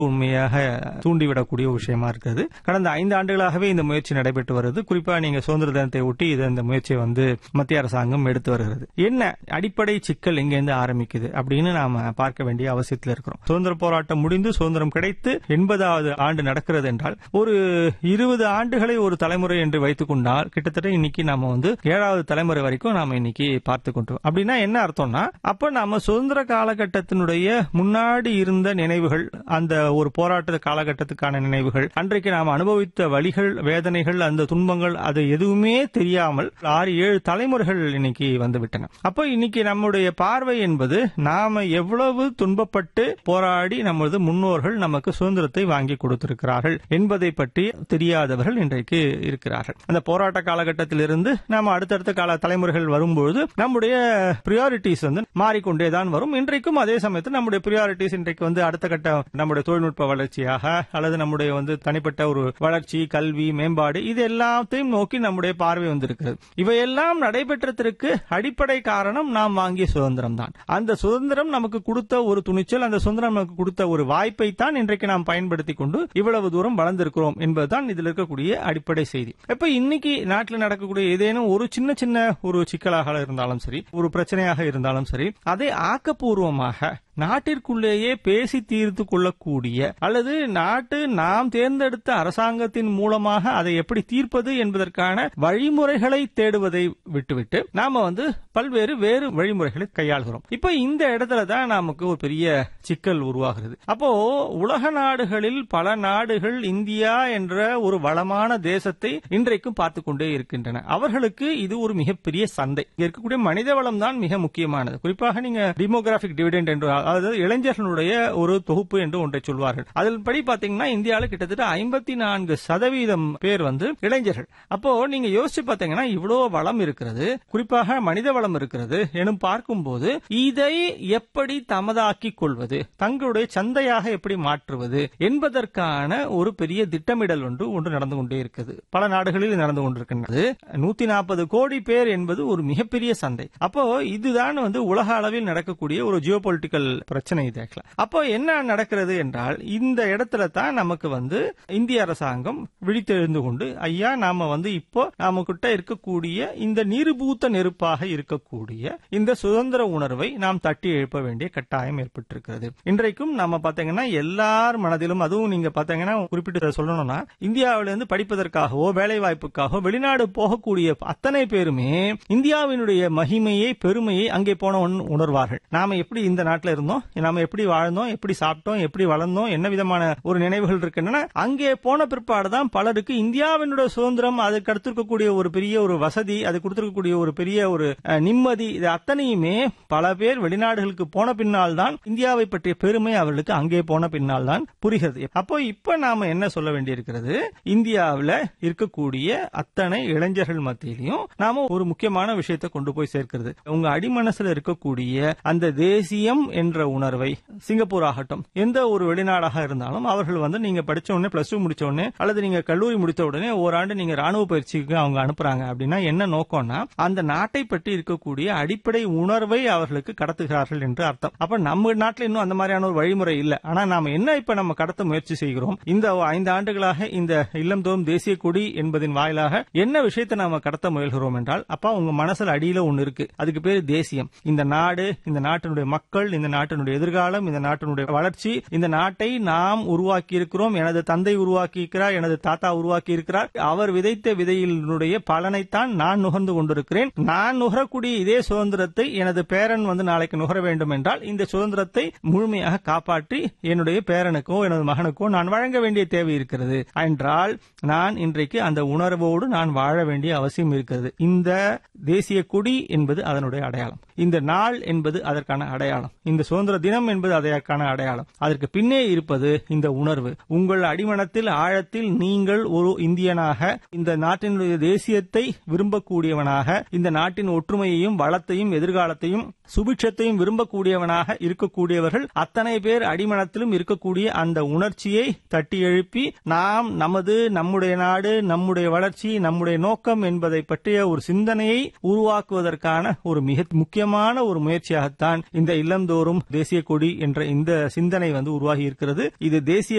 உண்மையாக தூண்டிவிடக்கூடிய ஒரு விஷயமா இருக்கிறது கடந்த ஐந்து ஆண்டுகளாகவே இந்த முயற்சி நடைபெற்று வருது குறிப்பா நீங்க சுதந்திர தினத்தை ஒட்டி இது இந்த முயற்சியை வந்து மத்திய அரசாங்கம் எடுத்து வருகிறது என்ன அடிப்படை சிக்கல் எங்கேருந்து ஆரம்பிக்குது அப்படின்னு நாம பார்க்க வேண்டிய அவசியத்தில் இருக்கிறோம் சுதந்திர போராட்டம் முடிந்து சுதந்திரம் கிடைத்து எண்பதாவது ஆண்டு நடக்கிறது என்றால் ஒரு இருபது ஆண்டுகளை ஒரு தலைமுறை என்று வைத்துக் கொண்டால் கிட்டத்தட்ட இன்னைக்கு நாம வந்து ஏழாவது தலைமுறை வரைக்கும் நாம இன்னைக்கு பார்த்து கொண்டோம் அப்படின்னா என்ன அர்த்தம்னா அப்ப நாம சுதந்திர காலகட்டத்தினுடைய முன்னாடி இருந்த நினைவுகள் அந்த ஒரு போராட்ட காலகட்டத்துக்கான நினைவுகள் அன்றைக்கு நாம் அனுபவித்த வழிகள் வேதனைகள் அந்த துன்பங்கள் அது எதுவுமே தெரியாமல் ஆறு ஏழு தலைமுறைகள் இன்னைக்கு வந்துவிட்டன அப்ப இன்னைக்கு நம்முடைய பார்வை என்பது நாம எவ்வளவு துன்பப்பட்டு போராடி நமது முன்னோர்கள் நமக்கு சுதந்திரத்தை வாங்கி கொடுத்திருக்கிறார்கள் என்பதை பற்றி தெரியாதவர்கள் இன்றைக்கு இருக்கிறார்கள் அந்த போராட்ட காலகட்டத்திலிருந்து நாம அடுத்தடுத்த கால தலைமுறைகள் வரும்பொழுது நம்முடைய பிரியாரிட்டிஸ் வந்து மாறிக்கொண்டேதான் வரும் இன்றைக்கும் அதே சமயத்தில் நம்முடைய பிரியாரிட்டிஸ் இன்றைக்கு வந்து அடுத்த கட்ட நம்முடைய தொழில்நுட்ப வளர்ச்சியாக அல்லது நம்முடைய வந்து தனிப்பட்ட ஒரு வளர்ச்சி கல்வி மேம்பாடு இது எல்லாத்தையும் நோக்கி நம்முடைய பார்வை வந்திருக்கிறது இவையெல்லாம் நடைபெற்றதற்கு அடிப்படை காரணம் நாம் வாங்கிய சுதந்திரம் தான் அந்த சுதந்திரம் நமக்கு கொடுத்த ஒரு துணிச்சல் அந்த சுதந்திரம் நமக்கு கொடுத்த ஒரு வாய்ப்பை தான் இன்றைக்கு நாம் பயன்படுத்தி கொண்டு இவ்வளவு தூரம் வளர்ந்திருக்கிறோம் என்பதுதான் இதில் இருக்கக்கூடிய அடிப்படை செய்தி இப்ப இன்னைக்கு நாட்டில் நடக்கக்கூடிய ஏதேனும் ஒரு சின்ன சின்ன ஒரு சிக்கலாக இருந்தாலும் சரி ஒரு பிரச்சனையாக இருந்தாலும் சரி அதை ஆக்கப்பூர்வமாக நாட்டிற்குள்ளேயே பேசி தீர்த்து கொள்ளக்கூடிய அல்லது நாட்டு நாம் தேர்ந்தெடுத்த அரசாங்கத்தின் மூலமாக அதை எப்படி தீர்ப்பது என்பதற்கான வழிமுறைகளை தேடுவதை விட்டுவிட்டு நாம வந்து பல்வேறு வேறு வழிமுறைகளை கையாளுகிறோம் இப்ப இந்த இடத்துல தான் நமக்கு ஒரு பெரிய சிக்கல் உருவாகிறது அப்போ உலக நாடுகளில் பல நாடுகள் இந்தியா என்ற ஒரு வளமான தேசத்தை இன்றைக்கும் பார்த்து கொண்டே இருக்கின்றன அவர்களுக்கு இது ஒரு மிகப்பெரிய சந்தை இங்க இருக்கக்கூடிய மனித வளம் தான் மிக முக்கியமானது குறிப்பாக நீங்க டிமோகிராபிக் டிவிடெண்ட் என்று அதாவது இளைஞர்களுடைய ஒரு தொகுப்பு என்று ஒன்றை சொல்வார்கள் அதில் படி பாத்தீங்கன்னா இந்தியாவில் கிட்டத்தட்ட ஐம்பத்தி நான்கு சதவீதம் பேர் வந்து இளைஞர்கள் அப்போ நீங்க யோசிச்சு பாத்தீங்கன்னா இவ்வளவு வளம் இருக்கிறது குறிப்பாக மனித வளம் இருக்கிறது எனும் பார்க்கும்போது இதை எப்படி தமதாக்கிக் கொள்வது தங்களுடைய சந்தையாக எப்படி மாற்றுவது என்பதற்கான ஒரு பெரிய திட்டமிடல் ஒன்று ஒன்று நடந்து கொண்டே இருக்குது பல நாடுகளில் நடந்து கொண்டிருக்கின்றது நூத்தி நாற்பது கோடி பேர் என்பது ஒரு மிகப்பெரிய சந்தை அப்போ இதுதான் வந்து உலக அளவில் நடக்கக்கூடிய ஒரு ஜியோ பொலிட்டிக்கல் பிரச்சனை இது actually. அப்போ என்ன நடக்கிறது என்றால் இந்த இடத்துல தான் நமக்கு வந்து இந்திய அரசாங்கம் விழித்தெழுந்து கொண்டு ஐயா நாம வந்து இப்போ நாம கிட்ட இருக்கக்கூடிய இந்த நீர்பூத்த நெருப்பாக இருக்கக்கூடிய இந்த சுதந்திர உணர்வை நாம் தட்டி எழுப்ப வேண்டிய கட்டாயம் ஏற்பட்டிருக்கிறது இன்றைக்கும் நம்ம பாத்தீங்கன்னா எல்லார் மனதிலும் அதுவும் நீங்க பாத்தீங்கன்னா குறிப்பிட்டு சொல்லணும்னா இந்தியாவிலிருந்து படிப்பதற்காகவோ வேலை வாய்ப்புக்காகவோ வெளிநாடு போகக்கூடிய அத்தனை பேருமே இந்தியாவினுடைய மகிமையை பெருமையை அங்கே போன உணர்வார்கள் நாம எப்படி இந்த நாட்டில் இருந்தோம் நாம எப்படி வாழ்ந்தோம் எப்படி சாப்பிட்டோம் எப்படி வளர்ந்தோம் என்ன விதமான ஒரு நினைவுகள் இருக்கின்றன அங்கே போன பிற்பாடுதான் பலருக்கு இந்தியாவினுடைய சுதந்திரம் அதுக்கு அடுத்திருக்கக்கூடிய ஒரு பெரிய ஒரு வசதி அது கொடுத்திருக்கக்கூடிய ஒரு பெரிய ஒரு அஹ், நிம்மதி இது அத்தனையுமே பல பேர் வெளிநாடுகளுக்கு போன பின்னால் தான் இந்தியாவை பற்றிய பெருமை அவர்களுக்கு அங்கே போன பின்னால் தான் புரிகிறது அப்போ இப்ப நாம என்ன சொல்ல வேண்டியிருக்கிறது இந்தியாவில் இருக்கக்கூடிய அத்தனை இளைஞர்கள் மத்தியிலையும் நாம ஒரு முக்கியமான விஷயத்தை கொண்டு போய் சேர்க்கிறது உங்க அடிமனசுல இருக்கக்கூடிய அந்த தேசியம் என்ற உணர்வை சிங்கப்பூர் ஆகட்டும் எந்த ஒரு வெளிநாடாக இருந்தாலும் அவர்கள் வந்து நீங்க படிச்ச உடனே பிளஸ் டூ முடிச்ச உடனே அல்லது நீங்க கல்லூரி முடித்த உடனே ஓராண்டு நீங்க ராணுவ பயிற்சிக்கு அவங்க அனுப்புறாங்க அப்படின்னா என்ன நோக்கம்னா அந்த நாட்டை பற்றி இருக்கக்கூடிய அடிப்படை உணர்வை அவர்களுக்கு கடத்துகிறார்கள் என்று அர்த்தம் அப்ப நம்ம நாட்டில் இன்னும் அந்த மாதிரியான ஒரு வழிமுறை இல்ல ஆனா நாம என்ன இப்ப நம்ம கடத்த முயற்சி செய்கிறோம் இந்த ஐந்து ஆண்டுகளாக இந்த இல்லந்தோறும் தேசிய கொடி என்பதின் வாயிலாக என்ன விஷயத்தை நாம கடத்த முயல்கிறோம் என்றால் அப்பா உங்க மனசுல அடியில ஒண்ணு இருக்கு அதுக்கு பேரு தேசியம் இந்த நாடு இந்த நாட்டினுடைய மக்கள் இந்த நாட்டினுடைய எதிர்காலம் இந்த நாட்டினுடைய வளர்ச்சி இந்த நாட்டை நாம் உருவாக்கி இருக்கிறோம் எனது தந்தை உருவாக்கி இருக்கிறார் எனது தாத்தா உருவாக்கி இருக்கிறார் அவர் விதைத்த விதையினுடைய பலனைத்தான் நான் நுகர்ந்து கொண்டிருக்கிறேன் நான் நுகரக்கூடிய இதே சுதந்திரத்தை எனது பேரன் வந்து நாளைக்கு நுகர வேண்டும் என்றால் இந்த சுதந்திரத்தை முழுமையாக காப்பாற்றி என்னுடைய பேரனுக்கோ எனது மகனுக்கோ நான் வழங்க வேண்டிய தேவை இருக்கிறது என்றால் நான் இன்றைக்கு அந்த உணர்வோடு நான் வாழ வேண்டிய அவசியம் இருக்கிறது இந்த தேசிய கொடி என்பது அதனுடைய அடையாளம் இந்த நாள் என்பது அதற்கான அடையாளம் இந்த சுதந்திர தினம் என்பது அதற்கான அடையாளம் அதற்கு பின்னே இருப்பது இந்த உணர்வு உங்கள் அடிமனத்தில் ஆழத்தில் நீங்கள் ஒரு இந்தியனாக இந்த நாட்டினுடைய தேசியத்தை விரும்பக்கூடியவனாக இந்த நாட்டின் ஒற்றுமையையும் வளத்தையும் எதிர்காலத்தையும் சுபிட்சத்தையும் விரும்பக்கூடியவனாக இருக்கக்கூடியவர்கள் அத்தனை பேர் அடிமனத்திலும் இருக்கக்கூடிய அந்த உணர்ச்சியை தட்டி எழுப்பி நாம் நமது நம்முடைய நாடு நம்முடைய வளர்ச்சி நம்முடைய நோக்கம் என்பதை பற்றிய ஒரு சிந்தனையை உருவாக்குவதற்கான ஒரு மிக முக்கியமான ஒரு முயற்சியாகத்தான் இந்த இல்லந்தோறும் தேசிய கொடி என்ற இந்த சிந்தனை வந்து உருவாகி இருக்கிறது இது தேசிய